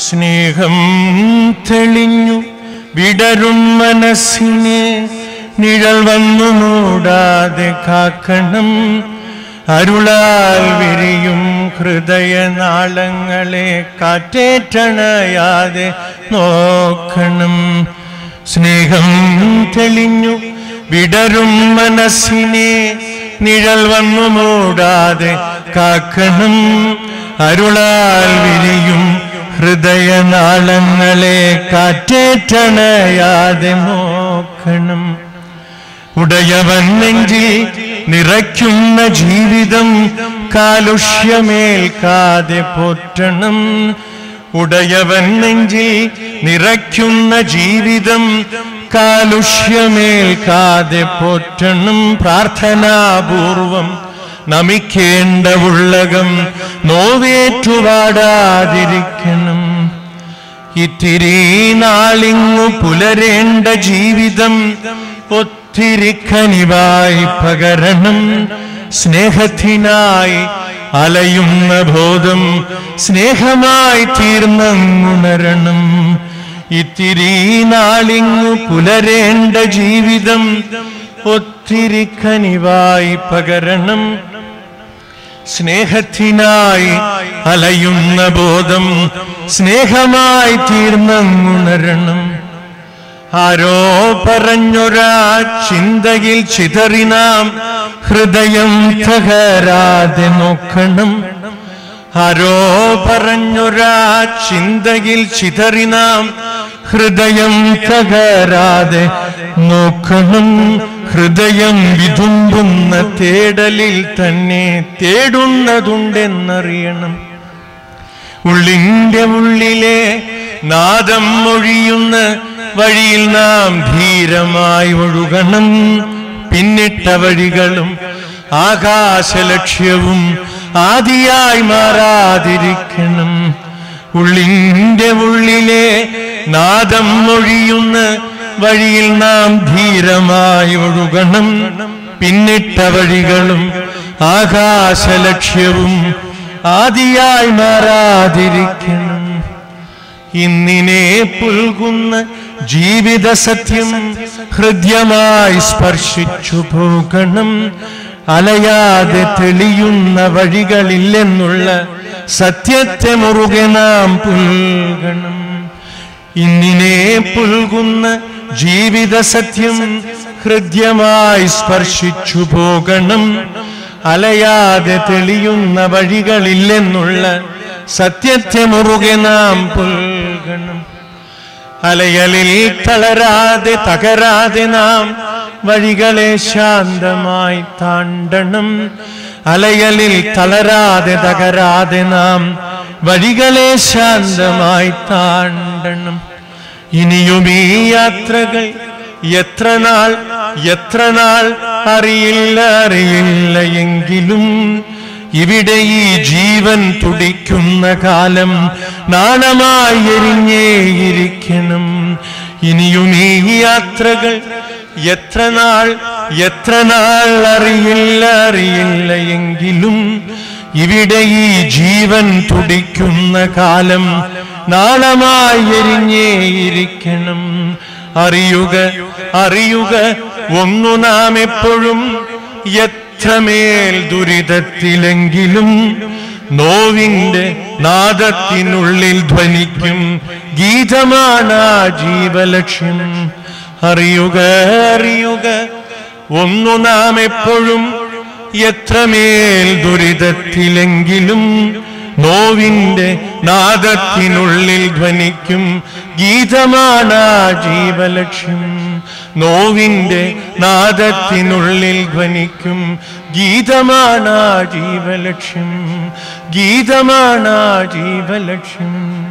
സ്നേഹം തെളിഞ്ഞു വിടരും മനസ്സിനെ നിഴൽ വന്നു മൂടാതെ കാക്കണം അരുളാൽ വിരിയും ഹൃദയനാളങ്ങളെ കാറ്റേറ്റണയാതെ നോക്കണം സ്നേഹം തെളിഞ്ഞു വിടരും മനസ്സിനെ നിഴൽ വന്നു മൂടാതെ കാക്കണം അരുളാൽ വിരിയും ഹൃദയനാളങ്ങളെ കാറ്റേറ്റണയാതെ നോക്കണം ഉടയവൻ നെഞ്ചിൽ നിറയ്ക്കുന്ന ജീവിതം കാലുഷ്യമേൽക്കാതെ പോറ്റണം ഉടയവൻ നെഞ്ചിൽ നിറയ്ക്കുന്ന ജീവിതം കാലുഷ്യമേൽക്കാതെ പോറ്റണം പ്രാർത്ഥനാപൂർവം നമിക്കേണ്ട ഉള്ളകം നോവേറ്റുപാടാതിരിക്കണം ഇത്തിരി നാളിങ്ങു പുലരേണ്ട ജീവിതം ഒത്തിരി കനിവായി പകരണം സ്നേഹത്തിനായി അലയുന്ന ബോധം സ്നേഹമായി തീർന്നുണരണം ഇത്തിരി നാളിങ്ങു പുലരേണ്ട ജീവിതം ഒത്തിരി കനിവായി പകരണം സ്നേഹത്തിനായി അലയുന്ന ബോധം സ്നേഹമായി തീർന്നുണരണം ആരോ പറഞ്ഞൊരാ ചിന്തയിൽ ചിതറി നാം ഹൃദയം തകരാതെ നോക്കണം ആരോ പറഞ്ഞൊരാ ചിന്തയിൽ ചിതറി നാം ഹൃദയം തകരാതെ നോക്കണം ഹൃദയം വിതുമ്പുന്ന തേടലിൽ തന്നെ തേടുന്നതുണ്ടെന്നറിയണം ഉള്ളിന്റെ ഉള്ളിലെ നാദം മൊഴിയുന്ന വഴിയിൽ നാം ധീരമായി ഒഴുകണം പിന്നിട്ട വഴികളും ആകാശലക്ഷ്യവും ആദിയായി മാറാതിരിക്കണം ഉള്ളിന്റെ ഉള്ളിലെ നാദം മൊഴിയുന്ന വഴിയിൽ നാം ധീരമായി ഒഴുകണം പിന്നിട്ട വഴികളും ആകാശലക്ഷ്യവും ആദിയായി മാറാതിരിക്കണം ഇന്നിനെ പുൽകുന്ന ജീവിത സത്യം ഹൃദ്യമായി സ്പർശിച്ചു പോകണം അലയാതെ തെളിയുന്ന വഴികളില്ലെന്നുള്ള സത്യത്തെ മുറുകെ നാം പുൽകണം ഇന്നിനെ പുൽകുന്ന ജീവിത സത്യം ഹൃദ്യമായി സ്പർശിച്ചു പോകണം അലയാതെ തെളിയുന്ന വഴികളില്ലെന്നുള്ള സത്യത്തെ മുറുകെ നാം പുൽകണം അലയലിൽ തളരാതെ തകരാതെ നാം വഴികളെ ശാന്തമായി താണ്ടണം അലയലിൽ തളരാതെ തകരാതെ നാം വഴികളെ ശാന്തമായി താണ്ടണം ഇനിയും ഈ യാത്രകൾ എത്ര നാൾ എത്ര നാൾ അറിയില്ല അറിയില്ല എങ്കിലും ഇവിടെ ഈ ജീവൻ തുടിക്കുന്ന കാലം നാണമായി എരിഞ്ഞേയിരിക്കണം ഇനിയും ഈ യാത്രകൾ എത്ര നാൾ എത്ര നാൾ അറിയില്ല അറിയില്ല എങ്കിലും ഇവിടെ ഈ ജീവൻ തുടിക്കുന്ന കാലം നാളമായി എരിഞ്ഞേയിരിക്കണം അറിയുക അറിയുക ഒന്നു നാം എപ്പോഴും എത്രമേൽ ദുരിതത്തിലെങ്കിലും നോവിന്റെ നാദത്തിനുള്ളിൽ ധ്വനിക്കും ഗീതമാണ് ആ ജീവലക്ഷ്യം അറിയുക അറിയുക ഒന്നു നാം എപ്പോഴും എത്രമേൽ ദുരിതത്തിലെങ്കിലും നോവിന്റെ നാദത്തിനുള്ളിൽ ധ്വനിക്കും ഗീതമാണ് ആ ജീവലക്ഷ്യം നോവിന്റെ നാദത്തിനുള്ളിൽ ധ്വനിക്കും ഗീതമാണ് ആ ജീവലക്ഷ്യം ഗീതമാണ് ആ ജീവലക്ഷ്യം